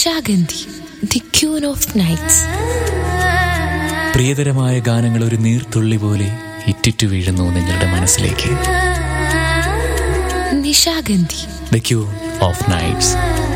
Nishagandhi the queen of nights പ്രിയതരമായ ഗാനങ്ങൾ ഒരു നീർത്തുള്ളി പോലെ ഇറ്റിറ്റു വീഴുന്നു നിങ്ങളുടെ മനസ്സിലേക്ക് Nishagandhi the queen of nights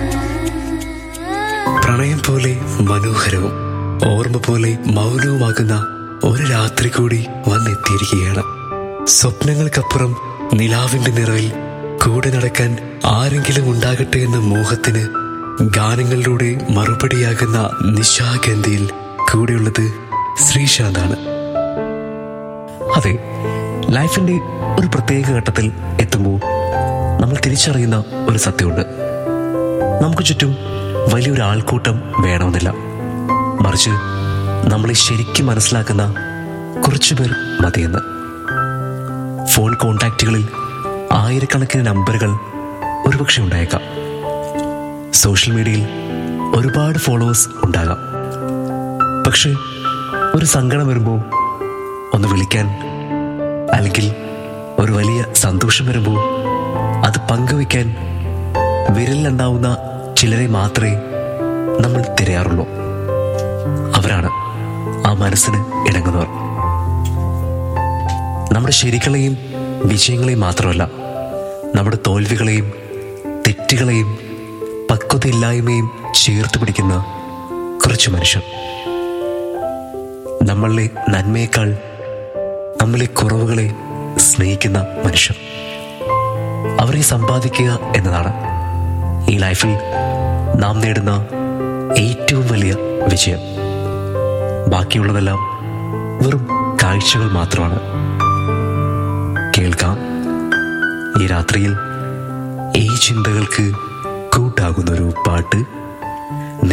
പ്രണയം പോലെ മനോഹരവും ഓർമ്മ പോലെ മൗനവുമാകുന്ന ഒരു രാത്രി കൂടി വന്നെത്തിയിരിക്കുകയാണ് സ്വപ്നങ്ങൾക്കപ്പുറം നിലാവിന്റെ നിറവിൽ കൂടെ നടക്കാൻ ആരെങ്കിലും ഉണ്ടാകട്ടെ എന്ന മോഹത്തിന് ഗാനങ്ങളിലൂടെ മറുപടിയാകുന്ന നിശാഗന്ധിയിൽ കൂടെയുള്ളത് ശ്രീശാന്താണ് അതെ ലൈഫിന്റെ ഒരു പ്രത്യേക ഘട്ടത്തിൽ എത്തുമ്പോൾ നമ്മൾ തിരിച്ചറിയുന്ന ഒരു സത്യമുണ്ട് നമുക്ക് ചുറ്റും വലിയൊരു ആൾക്കൂട്ടം വേണമെന്നില്ല മറിച്ച് നമ്മളെ ശരിക്കും മനസ്സിലാക്കുന്ന കുറച്ചുപേർ മതിയെന്ന് ഫോൺ കോണ്ടാക്റ്റുകളിൽ ആയിരക്കണക്കിന് നമ്പറുകൾ ഒരുപക്ഷെ ഉണ്ടായേക്കാം സോഷ്യൽ മീഡിയയിൽ ഒരുപാട് ഫോളോവേഴ്സ് ഉണ്ടാകാം പക്ഷെ ഒരു സങ്കടം വരുമ്പോൾ ഒന്ന് വിളിക്കാൻ അല്ലെങ്കിൽ ഒരു വലിയ സന്തോഷം വരുമ്പോൾ അത് പങ്കുവയ്ക്കാൻ വിരലിലുണ്ടാവുന്ന ചിലരെ മാത്രമേ നമ്മൾ തിരയാറുള്ളൂ അവരാണ് ആ മനസ്സിന് ഇണങ്ങുന്നവർ നമ്മുടെ ശരികളെയും വിജയങ്ങളെയും മാത്രമല്ല നമ്മുടെ തോൽവികളെയും തെറ്റുകളെയും പക്വതയില്ലായ്മയും ചേർത്ത് പിടിക്കുന്ന കുറച്ച് മനുഷ്യർ നമ്മളിലെ നന്മയേക്കാൾ നമ്മളിലെ കുറവുകളെ സ്നേഹിക്കുന്ന മനുഷ്യർ അവരെ സമ്പാദിക്കുക എന്നതാണ് ഈ ലൈഫിൽ നാം നേടുന്ന ഏറ്റവും വലിയ വിജയം ബാക്കിയുള്ളതെല്ലാം വെറും കാഴ്ചകൾ മാത്രമാണ് കേൾക്കാം ഈ രാത്രിയിൽ ഈ ചിന്തകൾക്ക് കൂട്ടാകുന്നൊരു പാട്ട്